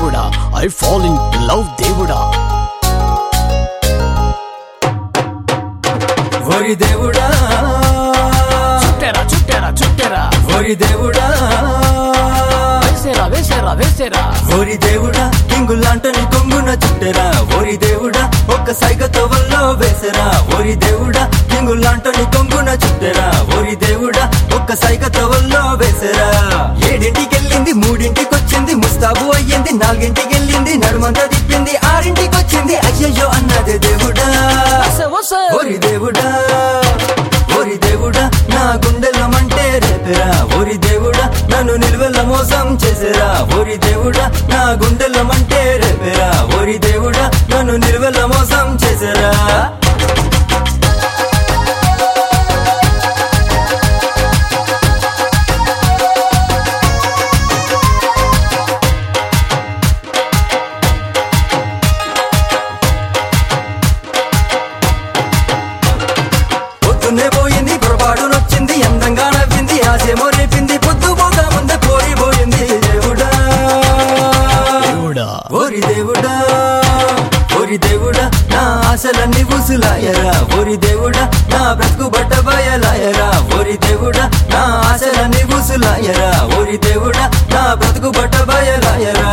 దేవుడా I fall in love దేవుడా ఓరి దేవుడా చుట్టారా చుట్టారా చుట్టారా ఓరి దేవుడా వేసేరా వేసేరా వేసేరా ఓరి దేవుడా కింగులాంటని కొంగున చుట్టెరా ఓరి దేవుడా ఒక్క సైగతో వల్ల వేసరా ఓరి దేవుడా కింగులాంటని కొంగున చుట్టెరా ఓరి దేవుడా ఒక్క సైగతో వల్ల వేసరా ఏడింటికెళ్ళింది మూడింటికొచ్చింది ముస్తాబు అయ్యింది నాలుగింటికెళ్ళింది నడుమంతా తిప్పింది ఆరింటికొచ్చింది అయ్యయ్యో అన్నదే దేవుడా వసే వసే ఓరి దేవుడా ఓరి దేవుడా నా గుండెలమంటే రేపెరా ఓరి దేవుడా నన్ను నిల్వెల్ల మోసం చేసేరా ఓరి దేవుడా నా గుండెలమంటే రేపెరా ఓరి దేవుడా నన్ను నిల్వెల్ల మోసం చేసేరా పొద్దున్నే పోయింది పొరపాటు నొచ్చింది అందంగా నవ్వింది ఆశేమో రేపింది పొద్దు పోగా ముందే పోయిపోయింది దేవుడా దేవుడా ఓరి దేవుడా ఓరి దేవుడా నా ఆశలన్నీ ఉసులాయరా ఓరి దేవుడా నా బ్రతుకు బట్ట బయలాయరా ఓరి దేవుడా నా ఆశలన్నీ ఉసులాయరా ఓరి దేవుడా నా బ్రతుకు బట్ట బయలాయరా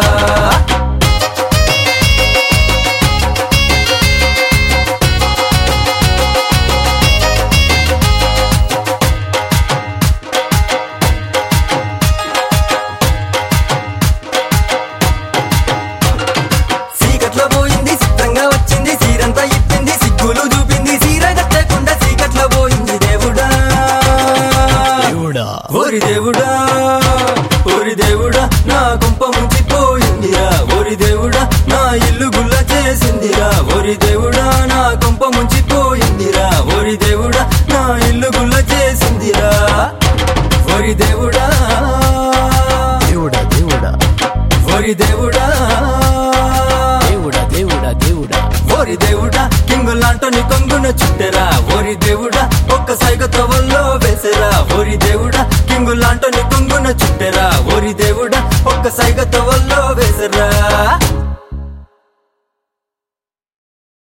చీకట్లో పోయింది చిత్రంగా వచ్చింది సీరంతా ఇప్పింది సిగ్గులు చూపింది సీర కట్టకుండా చీకట్లో పోయింది దేవుడా దేవుడా ఓరి దేవుడా ఓరి దేవుడా నా కుంప ముంచిపోయిందిరా ఓరి దేవుడా నా ఇల్లు గుల్ల చేసిందిరా ఓరి దేవుడా నా కుంప ముంచిపోయిందిరా ఓరి దేవుడా నా ఇల్లు గుల్ల చేసిందిరా ఓరి దేవుడా దేవుడా దేవుడా ఓరి దేవుడా దేవుడా దేవుడా దేవుడా ఓరి దేవుడా కింగులాంటని కొంగున చుట్టెరా ఓరి దేవుడా ఒక్క సైగతో వల్ల